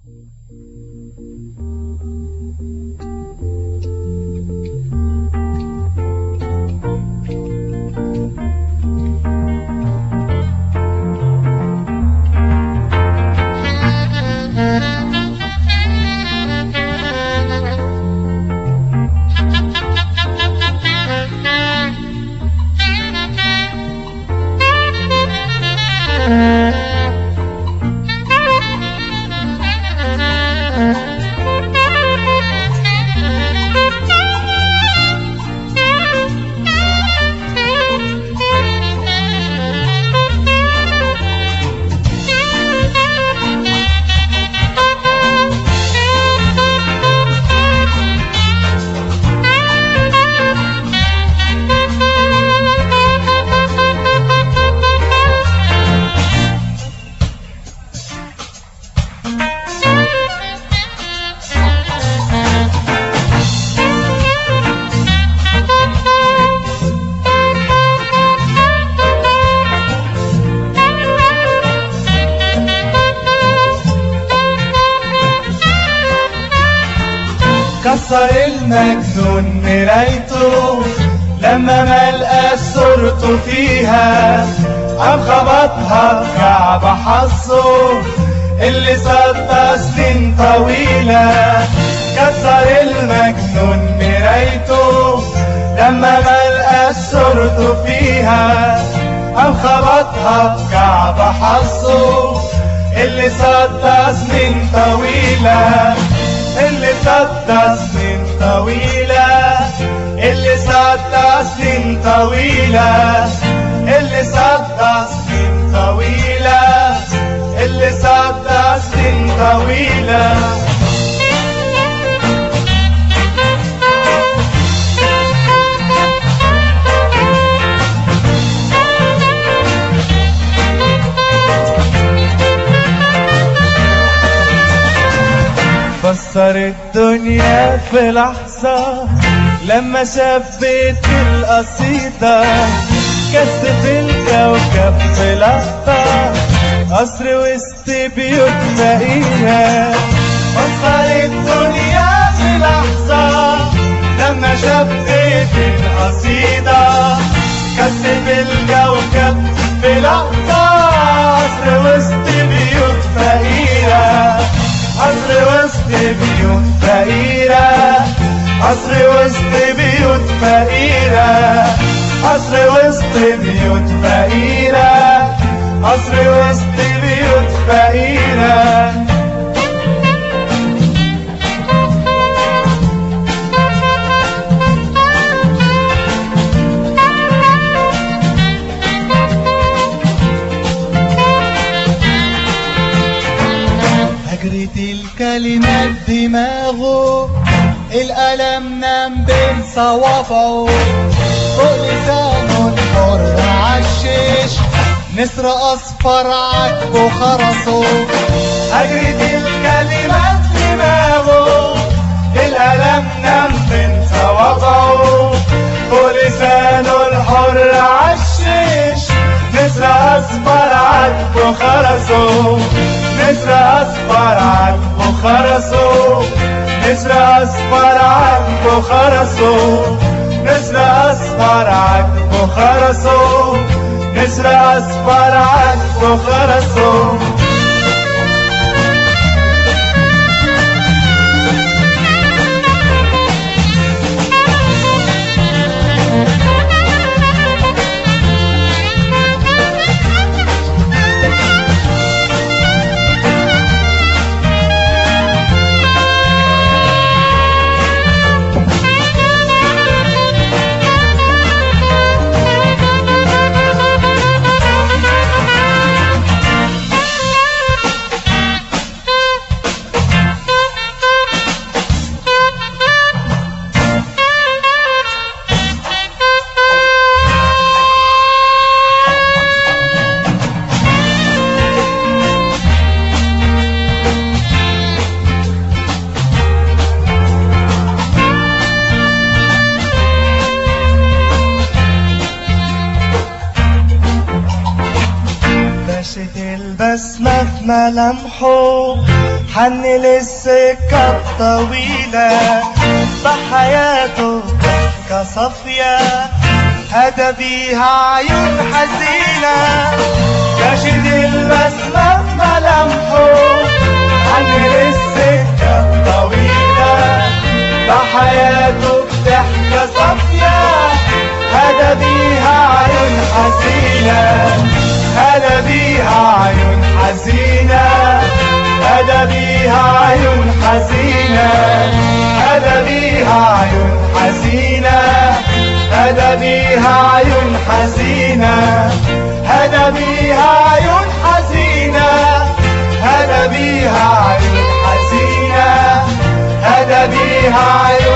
كسر المجنون مرايته لما ملقى صورته فيها قام خبطها بكعب حظه اللي صدى سنين طويلة كسر المجنون مرايته لما ملقى صورته فيها قام خبطها بكعب حظه اللي صدى سنين طويلة اللي صدى سنين طويلة اللي صدى سنين طويلة اللي صدى سنين طويلة اللي صدى سنين طويلة كسر الدنيا في لحظة لما شاف بيت القصيدة كسف الكوكب في لحظة قصر وسط بيوت فقيرة كسر الدنيا في لحظة لما شاف بيت القصيدة كسف الكوكب في لحظة قصر وسط بيوت فقيرة قصر وسط بيوت فقيرة قصر وسط بيوت فقيرة قصر وسط بيوت فقيرة قصر وسط بيوت فقيرة هجرة الكلمات دماغه الألم نام بين صوابعه فوق لسانه الحر عالشيش نسر أصفر عجبه خرسه هجرة الكلمات دماغه الألم نام بين صوابعه فوق لسانه الحر عالشيش نسر أصفر عجبه خرسه نسر أصفر عجبه خرسه نسر أصفر عجبه خرسه نسر أصفر عجبه خرسه نسر أصفر عجبه خرسه باشت البسمة في ملامحه حن للسكة الطويلة بحياته كصفية هدى بيها عيون حزينة ناشد البسمة بملامحه حن للسكة الطويلة بحياته بضحكة صافية هدى بيها عيون حزينة هدى بيها عيون حزينة هدى بيها عيون حزينة هدى بيها عيون حزينة هدى بيها عيون حزينة هدى بيها عيون حزينة هدى بيها عيون حزينة هدى بيها عيون